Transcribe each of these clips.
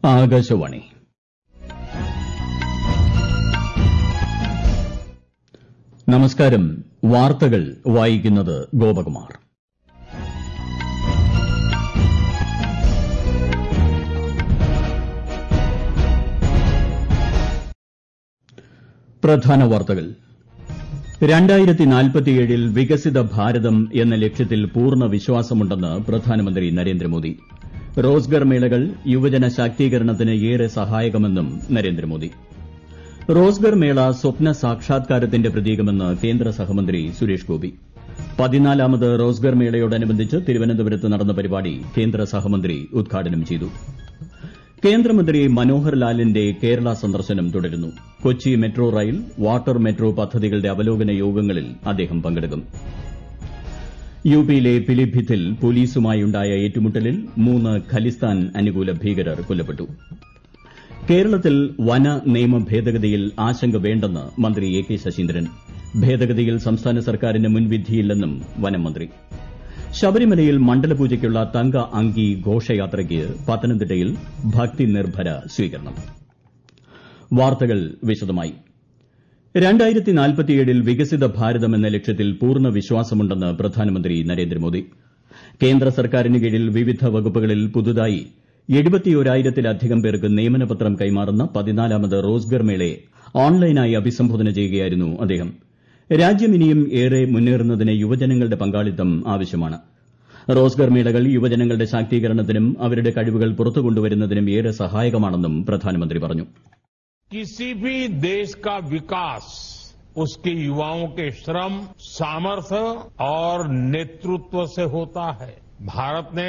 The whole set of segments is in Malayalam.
ആകാശവാണി നമസ്കാരം വാർത്തകൾ വായിക്കുന്നത് ഗോപകുമാർ പ്രധാന വാർത്തകൾ ൽ വികസിത ഭാരതം എന്ന ലക്ഷ്യത്തിൽ പൂർണ്ണ വിശ്വാസമുണ്ടെന്ന് പ്രധാനമന്ത്രി നരേന്ദ്രമോദി റോസ്ഗർ മേളകൾ യുവജന ശാക്തീകരണത്തിന് ഏറെ സഹായകമെന്നും നരേന്ദ്രമോദി റോസ്ഗർ മേള സ്വപ്ന സാക്ഷാത്കാരത്തിന്റെ പ്രതീകമെന്ന് കേന്ദ്ര സഹമന്ത്രി സുരേഷ് ഗോപി പതിനാലാമത് റോസ്ഗർ മേളയോടനുബന്ധിച്ച് തിരുവനന്തപുരത്ത് നടന്ന പരിപാടി കേന്ദ്ര സഹമന്ത്രി ഉദ്ഘാടനം ചെയ്തു കേന്ദ്രമന്ത്രി മനോഹർ ലാലിന്റെ കേരള സന്ദർശനം തുടരുന്നു Kochi metro rail water metro പദ്ധതികളുടെ അവലോകന യോഗങ്ങളിൽ അദ്ദേഹം പങ്കെടുക്കും യുപിയിലെ പിലിഭിത്തിൽ പോലീസുമായുണ്ടായ ഏറ്റുമുട്ടലിൽ മൂന്ന് ഖലിസ്ഥാൻ അനുകൂല ഭീകരർ കൊല്ലപ്പെട്ടു കേരളത്തിൽ വന നിയമ ഭേദഗതിയിൽ ആശങ്ക വേണ്ടെന്ന് മന്ത്രി എ കെ ശശീന്ദ്രൻ ഭേദഗതിയിൽ സംസ്ഥാന സർക്കാരിന് മുൻവിധിയില്ലെന്നും വനം മന്ത്രി ശബരിമലയിൽ മണ്ഡലപൂജയ്ക്കുള്ള തങ്ക അങ്കി ഘോഷയാത്രയ്ക്ക് പത്തനംതിട്ടയിൽ ഭക്തി നിർഭര സ്വീകരണം വാർത്തകൾ വിശദമായി ൽ വികസിത ഭാരതം എന്ന ലക്ഷ്യത്തിൽ പൂർണ്ണ വിശ്വാസമുണ്ടെന്ന് പ്രധാനമന്ത്രി നരേന്ദ്രമോദി കേന്ദ്ര സർക്കാരിന് കീഴിൽ വിവിധ വകുപ്പുകളിൽ പുതുതായി എഴുപത്തിയോരായിരത്തിലധികം പേർക്ക് നിയമനപത്രം കൈമാറുന്ന പതിനാലാമത് റോസ്ഗർ മേളയെ ഓൺലൈനായി അഭിസംബോധന ചെയ്യുകയായിരുന്നു അദ്ദേഹം രാജ്യം ഇനിയും ഏറെ മുന്നേറുന്നതിന് യുവജനങ്ങളുടെ പങ്കാളിത്തം ആവശ്യമാണ് റോസ്ഗർ മേളകൾ യുവജനങ്ങളുടെ ശാക്തീകരണത്തിനും അവരുടെ കഴിവുകൾ പുറത്തുകൊണ്ടുവരുന്നതിനും ഏറെ സഹായകമാണെന്നും പ്രധാനമന്ത്രി പറഞ്ഞു किसी भी देश का विकास उसके युवाओं के श्रम सामर्थ्य और नेतृत्व से होता है भारत ने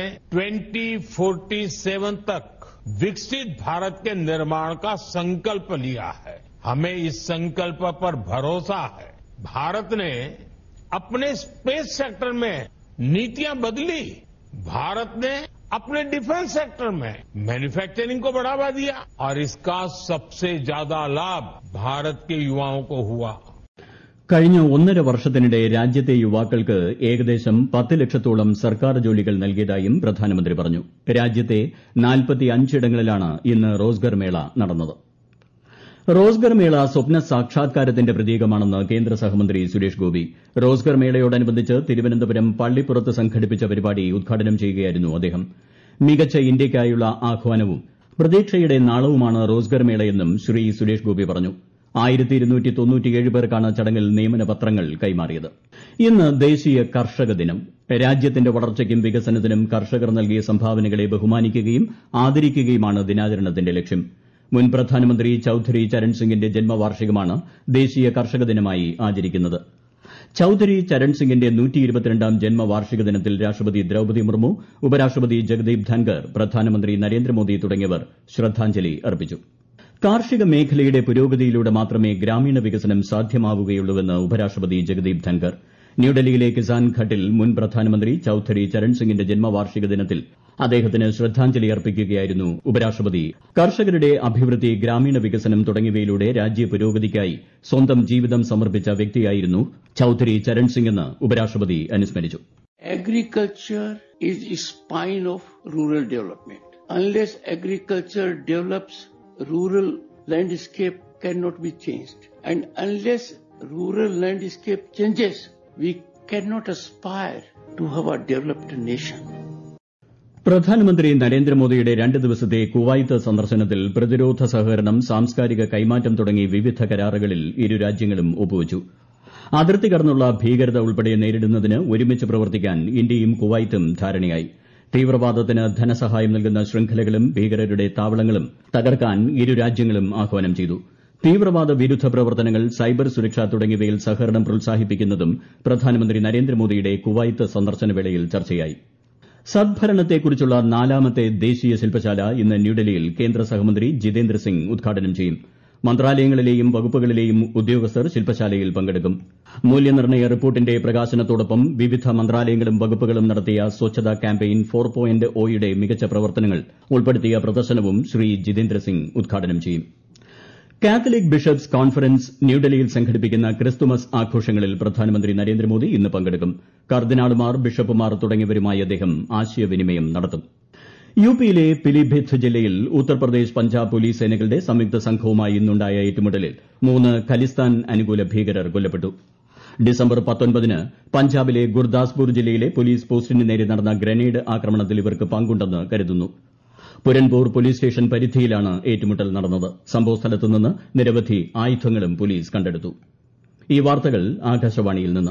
2047 तक विकसित भारत के निर्माण का संकल्प लिया है हमें इस संकल्प पर भरोसा है भारत ने अपने स्पेस सेक्टर में नीतियां बदली भारत ने अपने डिफेंस सेक्टर में मैन्युफैक्चरिंग को बढ़ावा दिया और इसका सबसे ज्यादा लाभ भारत के युवाओं को हुआ കഴിഞ്ഞ ഒന്നര വർഷത്തിനിടെ രാജ്യത്തെ യുവാക്കൾക്ക് ഏകദേശം പത്ത് ലക്ഷത്തോളം സർക്കാർ ജോലികൾ നൽകിയതായും പ്രധാനമന്ത്രി പറഞ്ഞു രാജ്യത്തെ ഇടങ്ങളിലാണ് ഇന്ന് റോസ്ഗർ മേള നടന്നത് റോസ്ഗർ മേള സ്വപ്ന സാക്ഷാത്കാരത്തിന്റെ പ്രതീകമാണെന്ന് കേന്ദ്ര സഹമന്ത്രി സുരേഷ് ഗോപി റോസ്ഗർ മേളയോടനുബന്ധിച്ച് തിരുവനന്തപുരം പള്ളിപ്പുറത്ത് സംഘടിപ്പിച്ച പരിപാടി ഉദ്ഘാടനം ചെയ്യുകയായിരുന്നു അദ്ദേഹം മികച്ച ഇന്ത്യയ്ക്കായുള്ള ആഹ്വാനവും പ്രതീക്ഷയുടെ നാളവുമാണ് റോസ്ഗർ മേളയെന്നും ശ്രീ സുരേഷ് ഗോപി പറഞ്ഞു പേർക്കാണ് ചടങ്ങിൽ നിയമന പത്രങ്ങൾ കൈമാറിയത് ഇന്ന് ദേശീയ കർഷക ദിനം രാജ്യത്തിന്റെ വളർച്ചയ്ക്കും വികസനത്തിനും കർഷകർ നൽകിയ സംഭാവനകളെ ബഹുമാനിക്കുകയും ആദരിക്കുകയുമാണ് ദിനാചരണത്തിന്റെ ലക്ഷ്യം മുൻ പ്രധാനമന്ത്രി ചൌധരി ചരൺ സിംഗിന്റെ ജന്മവാർഷികമാണ് ദേശീയ കർഷക ദിനമായി ആചരിക്കുന്നത് ചൌധരി ചരൺ സിംഗിന്റെ ാം ജന്മവാർഷിക ദിനത്തിൽ രാഷ്ട്രപതി ദ്രൌപദി മുർമു ഉപരാഷ്ട്രപതി ജഗദീപ് ധൻകർ പ്രധാനമന്ത്രി നരേന്ദ്രമോദി തുടങ്ങിയവർ ശ്രദ്ധാഞ്ജലി അർപ്പിച്ചു കാർഷിക മേഖലയുടെ പുരോഗതിയിലൂടെ മാത്രമേ ഗ്രാമീണ വികസനം സാധ്യമാവുകയുള്ളൂവെന്ന് ഉപരാഷ്ട്രപതി ജഗദീപ് ധൻകർ ന്യൂഡൽഹിയിലെ കിസാൻ ഘട്ടിൽ മുൻ പ്രധാനമന്ത്രി ചൌധരി ചരൺ സിംഗിന്റെ ജന്മവാർഷിക ദിനത്തിൽ അദ്ദേഹത്തിന് ശ്രദ്ധാഞ്ജലി അർപ്പിക്കുകയായിരുന്നു ഉപരാഷ്ട്രപതി കർഷകരുടെ അഭിവൃദ്ധി ഗ്രാമീണ വികസനം തുടങ്ങിയവയിലൂടെ രാജ്യ പുരോഗതിക്കായി സ്വന്തം ജീവിതം സമർപ്പിച്ച വ്യക്തിയായിരുന്നു ചൌധരി ചരൺ സിംഗെന്ന് ഉപരാഷ്ട്രപതി അനുസ്മരിച്ചു Agriculture is the spine of rural development. Unless agriculture develops, rural landscape cannot be changed. And unless rural landscape changes, we cannot aspire to have a developed nation. പ്രധാനമന്ത്രി നരേന്ദ്രമോദിയുടെ രണ്ട് ദിവസത്തെ കുവൈത്ത് സന്ദർശനത്തിൽ പ്രതിരോധ സഹകരണം സാംസ്കാരിക കൈമാറ്റം തുടങ്ങി വിവിധ കരാറുകളിൽ ഇരു രാജ്യങ്ങളും ഒപ്പുവച്ചു അതിർത്തി കടന്നുള്ള ഭീകരത ഉൾപ്പെടെ നേരിടുന്നതിന് ഒരുമിച്ച് പ്രവർത്തിക്കാൻ ഇന്ത്യയും കുവൈത്തും ധാരണയായി തീവ്രവാദത്തിന് ധനസഹായം നൽകുന്ന ശൃംഖലകളും ഭീകരരുടെ താവളങ്ങളും തകർക്കാൻ ഇരു രാജ്യങ്ങളും ആഹ്വാനം ചെയ്തു തീവ്രവാദ വിരുദ്ധ പ്രവർത്തനങ്ങൾ സൈബർ സുരക്ഷ തുടങ്ങിയവയിൽ സഹകരണം പ്രോത്സാഹിപ്പിക്കുന്നതും പ്രധാനമന്ത്രി നരേന്ദ്രമോദിയുടെ കുവൈത്ത് സന്ദർശനവേളയിൽ ചർച്ചയായി സദ്ഭരണത്തെക്കുറിച്ചുള്ള നാലാമത്തെ ദേശീയ ശില്പശാല ഇന്ന് ന്യൂഡൽഹിയിൽ കേന്ദ്ര സഹമന്ത്രി ജിതേന്ദ്ര സിംഗ് ഉദ്ഘാടനം ചെയ്യും മന്ത്രാലയങ്ങളിലെയും വകുപ്പുകളിലെയും ഉദ്യോഗസ്ഥർ ശില്പശാലയിൽ പങ്കെടുക്കും മൂല്യനിർണ്ണയ റിപ്പോർട്ടിന്റെ പ്രകാശനത്തോടൊപ്പം വിവിധ മന്ത്രാലയങ്ങളും വകുപ്പുകളും നടത്തിയ സ്വച്ഛതാ ക്യാമ്പയിൻ ഫോർ പോയിന്റ് ഒയുടെ മികച്ച പ്രവർത്തനങ്ങൾ ഉൾപ്പെടുത്തിയ പ്രദർശനവും ശ്രീ ജിതേന്ദ്ര സിംഗ് ഉദ്ഘാടനം ചെയ്യും കാത്തലിക് ബിഷപ്സ് കോൺഫറൻസ് ന്യൂഡൽഹിയിൽ സംഘടിപ്പിക്കുന്ന ക്രിസ്തുമസ് ആഘോഷങ്ങളിൽ പ്രധാനമന്ത്രി നരേന്ദ്രമോദി ഇന്ന് പങ്കെടുക്കും കർദിനാളുമാർ ബിഷപ്പുമാർ തുടങ്ങിയവരുമായി അദ്ദേഹം ആശയവിനിമയം നടത്തും യു പിയിലെ പിലിഭിത്ത് ജില്ലയിൽ ഉത്തർപ്രദേശ് പഞ്ചാബ് പോലീസ് സേനകളുടെ സംയുക്ത സംഘവുമായി ഇന്നുണ്ടായ ഏറ്റുമുട്ടലിൽ മൂന്ന് ഖലിസ്ഥാൻ അനുകൂല ഭീകരർ കൊല്ലപ്പെട്ടു ഡിസംബർ പത്തൊൻപതിന് പഞ്ചാബിലെ ഗുർദാസ്പൂർ ജില്ലയിലെ പോലീസ് പോസ്റ്റിന് നേരെ നടന്ന ഗ്രനേഡ് ആക്രമണത്തിൽ ഇവർക്ക് പങ്കുണ്ടെന്ന് കരുതുന്നു പുരൻപൂർ പോലീസ് സ്റ്റേഷൻ പരിധിയിലാണ് ഏറ്റുമുട്ടൽ നടന്നത് സംഭവസ്ഥലത്ത് നിന്ന് നിരവധി ആയുധങ്ങളും പോലീസ് കണ്ടെടുത്തു ഈ വാർത്തകൾ ആകാശവാണിയിൽ നിന്ന്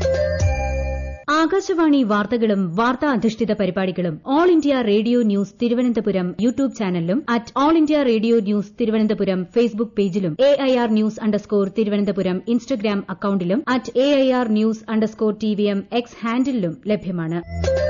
ആകാശവാണി വാർത്തകളും വാർത്താ അധിഷ്ഠിത പരിപാടികളും all India radio news Thiruvananthapuram YouTube ചാനലിലും at all India radio news Thiruvananthapuram Facebook പേജിലും A I R news underscore Thiruvananthapuram Instagram അക്കൌണ്ടിലും at A I R news underscore T V M X ഹാൻഡിലും ലഭ്യമാണ്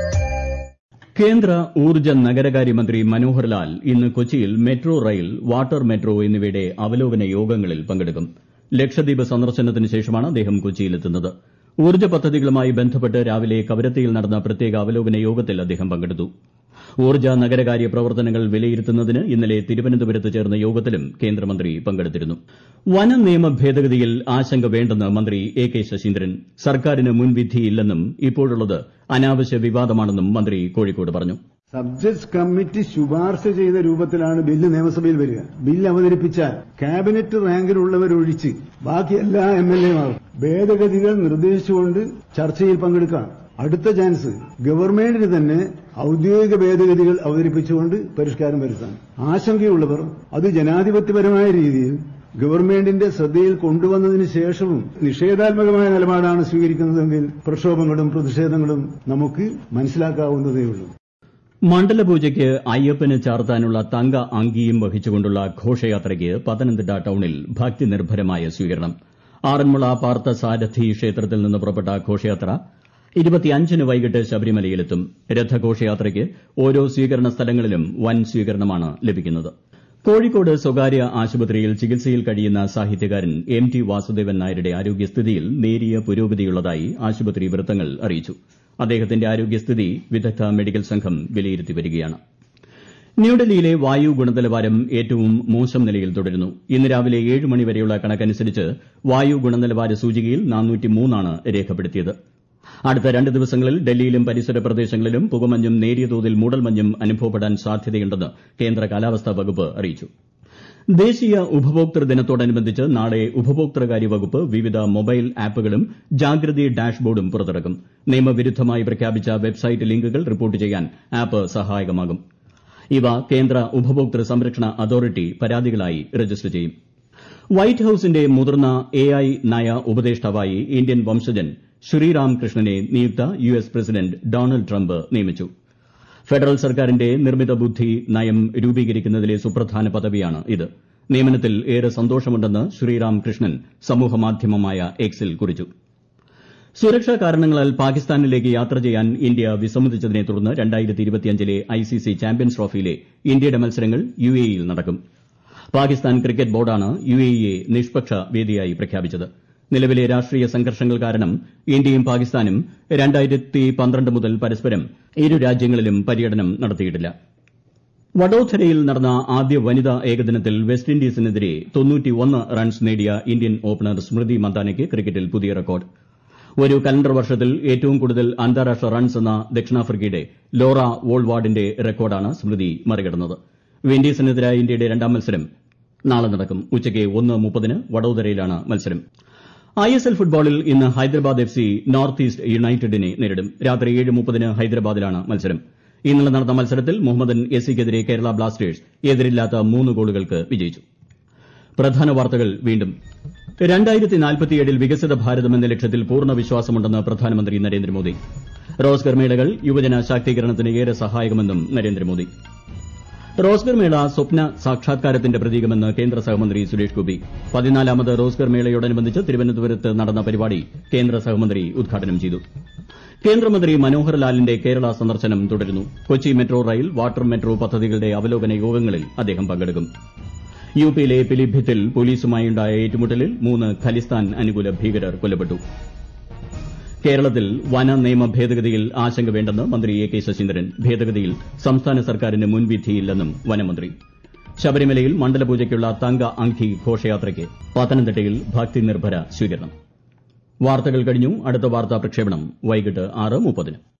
കേന്ദ്ര ഊർജ്ജ നഗരകാര്യമന്ത്രി മനോഹർ ലാൽ ഇന്ന് കൊച്ചിയിൽ മെട്രോ റെയിൽ വാട്ടർ മെട്രോ എന്നിവയുടെ അവലോകന യോഗങ്ങളിൽ പങ്കെടുക്കും ലക്ഷദ്വീപ് സന്ദർശനത്തിന് ശേഷമാണ് അദ്ദേഹം കൊച്ചിയിലെത്തുന്നത് ഊർജ്ജ പദ്ധതികളുമായി ബന്ധപ്പെട്ട് രാവിലെ കവരത്തിയിൽ നടന്ന പ്രത്യേക അവലോകന യോഗത്തിൽ അദ്ദേഹം പങ്കെടുത്തു ഊർജ്ജ നഗരകാര്യ പ്രവർത്തനങ്ങൾ വിലയിരുത്തുന്നതിന് ഇന്നലെ തിരുവനന്തപുരത്ത് ചേർന്ന യോഗത്തിലും കേന്ദ്രമന്ത്രി പങ്കെടുത്തിരുന്നു വന നിയമ ഭേദഗതിയിൽ ആശങ്ക വേണ്ടെന്ന് മന്ത്രി എ കെ ശശീന്ദ്രൻ സർക്കാരിന് മുൻവിധിയില്ലെന്നും ഇപ്പോഴുള്ളത് അനാവശ്യ വിവാദമാണെന്നും മന്ത്രി കോഴിക്കോട് പറഞ്ഞു സബ്ജക്ട് കമ്മിറ്റി ശുപാർശ ചെയ്ത രൂപത്തിലാണ് ബില്ല് നിയമസഭയിൽ വരിക ബില്ല് അവതരിപ്പിച്ചാൽ ക്യാബിനറ്റ് റാങ്കിലുള്ളവരൊഴിച്ച് ബാക്കി എല്ലാ എം എൽ എമാരും ഭേദഗതികൾ നിർദ്ദേശിച്ചുകൊണ്ട് ചർച്ചയിൽ പങ്കെടുക്കാം അടുത്ത ചാൻസ് ഗവൺമെന്റിന് തന്നെ ഔദ്യോഗിക ഭേദഗതികൾ അവതരിപ്പിച്ചുകൊണ്ട് പരിഷ്കാരം വരുത്താൻ ആശങ്കയുള്ളവർ അത് ജനാധിപത്യപരമായ രീതിയിൽ ഗവൺമെന്റിന്റെ ശ്രദ്ധയിൽ കൊണ്ടുവന്നതിന് ശേഷവും നിഷേധാത്മകമായ നിലപാടാണ് സ്വീകരിക്കുന്നതെങ്കിൽ പ്രക്ഷോഭങ്ങളും പ്രതിഷേധങ്ങളും നമുക്ക് മനസ്സിലാക്കാവുന്നതേയുള്ളൂ മണ്ഡലപൂജയ്ക്ക് അയ്യപ്പന് ചാർത്താനുള്ള തങ്ക അങ്കിയും വഹിച്ചുകൊണ്ടുള്ള ഘോഷയാത്രയ്ക്ക് പത്തനംതിട്ട ടൌണിൽ ഭക്തിനിർഭരമായ സ്വീകരണം ആറന്മുള പാർത്ഥസാരഥി ക്ഷേത്രത്തിൽ നിന്ന് പുറപ്പെട്ട ഘോഷയാത്ര ഇരുപത്തിയഞ്ചിന് വൈകിട്ട് ശബരിമലയിലെത്തും രഥഘോഷയാത്രയ്ക്ക് ഓരോ സ്വീകരണ സ്ഥലങ്ങളിലും വൻ സ്വീകരണമാണ് ലഭിക്കുന്നത് കോഴിക്കോട് സ്വകാര്യ ആശുപത്രിയിൽ ചികിത്സയിൽ കഴിയുന്ന സാഹിത്യകാരൻ എം ടി വാസുദേവൻ നായരുടെ ആരോഗ്യസ്ഥിതിയിൽ നേരിയ പുരോഗതിയുള്ളതായി ആശുപത്രി വൃത്തങ്ങൾ അറിയിച്ചു അദ്ദേഹത്തിന്റെ ആരോഗ്യസ്ഥിതി വിദഗ്ധ മെഡിക്കൽ സംഘം വിലയിരുത്തി വരികയാണ് ന്യൂഡൽഹിയിലെ വായു ഗുണനിലവാരം ഏറ്റവും മോശം നിലയിൽ തുടരുന്നു ഇന്ന് രാവിലെ ഏഴ് മണിവരെയുള്ള കണക്കനുസരിച്ച് വായു ഗുണനിലവാര സൂചികയിൽ ആണ് രേഖപ്പെടുത്തിയത് അടുത്ത രണ്ട് ദിവസങ്ങളിൽ ഡൽഹിയിലും പരിസര പ്രദേശങ്ങളിലും പുകമഞ്ഞും നേരിയ തോതിൽ മൂടൽമഞ്ഞും അനുഭവപ്പെടാൻ സാധ്യതയുണ്ടെന്ന് കേന്ദ്ര കാലാവസ്ഥാ വകുപ്പ് അറിയിച്ചു ദേശീയ ഉപഭോക്തൃ ദിനത്തോടനുബന്ധിച്ച് നാളെ ഉപഭോക്തൃകാര്യ വകുപ്പ് വിവിധ മൊബൈൽ ആപ്പുകളും ജാഗ്രതി ഡാഷ്ബോർഡും പുറത്തിറക്കും നിയമവിരുദ്ധമായി പ്രഖ്യാപിച്ച വെബ്സൈറ്റ് ലിങ്കുകൾ റിപ്പോർട്ട് ചെയ്യാൻ ആപ്പ് സഹായകമാകും ഇവ കേന്ദ്ര ഉപഭോക്തൃ സംരക്ഷണ അതോറിറ്റി പരാതികളായി രജിസ്റ്റർ ചെയ്യും വൈറ്റ് ഹൌസിന്റെ മുതിർന്ന എ ഐ നയ ഉപദേഷ്ടാവായി ഇന്ത്യൻ വംശജൻ ശ്രീറാം കൃഷ്ണനെ നിയുക്ത U S president Donald Trump നിയമിച്ചു ഫെഡറൽ സർക്കാരിന്റെ നിർമ്മിത ബുദ്ധി നയം രൂപീകരിക്കുന്നതിലെ സുപ്രധാന പദവിയാണ് ഇത് നിയമനത്തിൽ ഏറെ സന്തോഷമുണ്ടെന്ന് ശ്രീറാം കൃഷ്ണൻ സമൂഹമാധ്യമമായ എക്സിൽ കുറിച്ചു സുരക്ഷാ കാരണങ്ങളാൽ പാകിസ്ഥാനിലേക്ക് യാത്ര ചെയ്യാൻ ഇന്ത്യ വിസമ്മതിച്ചതിനെ തുടർന്ന് ലെ ഐസിസി ചാമ്പ്യൻസ് ട്രോഫിയിലെ ഇന്ത്യയുടെ മത്സരങ്ങൾ യുഎഇയിൽ നടക്കും പാകിസ്ഥാൻ ക്രിക്കറ്റ് ബോർഡാണ് യുഎഇയെ നിഷ്പക്ഷ വേദിയായി പ്രഖ്യാപിച്ചത് നിലവിലെ രാഷ്ട്രീയ സംഘർഷങ്ങൾ കാരണം ഇന്ത്യയും പാകിസ്ഥാനും മുതൽ പരസ്പരം ഇരു രാജ്യങ്ങളിലും പര്യടനം നടത്തിയിട്ടില്ല വഡോദരയിൽ നടന്ന ആദ്യ വനിതാ ഏകദിനത്തിൽ വെസ്റ്റ് ഇൻഡീസിനെതിരെ റൺസ് നേടിയ ഇന്ത്യൻ ഓപ്പണർ സ്മൃതി മന്ദാനയ്ക്ക് ക്രിക്കറ്റിൽ പുതിയ റെക്കോർഡ് ഒരു കലണ്ടർ വർഷത്തിൽ ഏറ്റവും കൂടുതൽ അന്താരാഷ്ട്ര റൺസ് എന്ന ദക്ഷിണാഫ്രിക്കയുടെ ലോറ വോൾവാർഡിന്റെ റെക്കോർഡാണ് സ്മൃതി മറികടന്നത് വിൻഡീസിനെതിരായ ഇന്ത്യയുടെ രണ്ടാം മത്സരം നാളെ നടക്കും ഉച്ചയ്ക്ക് ഒന്ന് മുപ്പതിന് വഡോദരയിലാണ് മത്സരം ഐഎസ്എൽ ഫുട്ബോളിൽ ഇന്ന് Hyderabad F C North East യുണൈറ്റഡിനെ നേരിടും രാത്രി ഏഴ് മുപ്പതിന് ഹൈദരാബാദിലാണ് മത്സരം ഇന്നലെ നടന്ന മത്സരത്തിൽ മുഹമ്മദൻ എസ് സിക്കെതിരെ കേരള ബ്ലാസ്റ്റേഴ്സ് എതിരില്ലാത്ത മൂന്ന് ഗോളുകൾക്ക് വിജയിച്ചു പ്രധാന വാർത്തകൾ വീണ്ടും ൽ വികസിത ഭാരതം എന്ന ലക്ഷ്യത്തിൽ പൂർണ്ണ വിശ്വാസമുണ്ടെന്ന് പ്രധാനമന്ത്രി നരേന്ദ്രമോദി റോസ്ഗർ മേളകൾ യുവജന ശാക്തീകരണത്തിന് ഏറെ സഹായകമെന്നും നരേന്ദ്രമോദി റോസ്ഗർ മേള സ്വപ്ന സാക്ഷാത്കാരത്തിന്റെ പ്രതീകമെന്ന് കേന്ദ്ര സഹമന്ത്രി സുരേഷ് ഗോപി പതിനാലാമത് റോസ്ഗർ മേളയോടനുബന്ധിച്ച് തിരുവനന്തപുരത്ത് നടന്ന പരിപാടി കേന്ദ്ര സഹമന്ത്രി ഉദ്ഘാടനം ചെയ്തു കേന്ദ്രമന്ത്രി മനോഹർ ലാലിന്റെ കേരള സന്ദർശനം തുടരുന്നു Kochi metro rail water metro പദ്ധതികളുടെ അവലോകന യോഗങ്ങളിൽ അദ്ദേഹം പങ്കെടുക്കും യു പിയിലെ പിലിഭിത്തിൽ പോലീസുമായുണ്ടായ ഏറ്റുമുട്ടലിൽ മൂന്ന് ഖലിസ്ഥാൻ അനുകൂല ഭീകരർ കൊല്ലപ്പെട്ടു കേരളത്തിൽ വന നിയമ ഭേദഗതിയിൽ ആശങ്ക വേണ്ടെന്ന് മന്ത്രി എ കെ ശശീന്ദ്രൻ ഭേദഗതിയിൽ സംസ്ഥാന സർക്കാരിന് മുൻവിധിയില്ലെന്നും വനമന്ത്രി ശബരിമലയിൽ മണ്ഡലപൂജയ്ക്കുള്ള തങ്ക അങ്കി ഘോഷയാത്രയ്ക്ക് പത്തനംതിട്ടയിൽ ഭക്തി നിർഭര സ്വീകരണം വാർത്തകൾ കഴിഞ്ഞു അടുത്ത വാർത്താ പ്രക്ഷേപണം വൈകിട്ട് ആറ് മുപ്പതിന്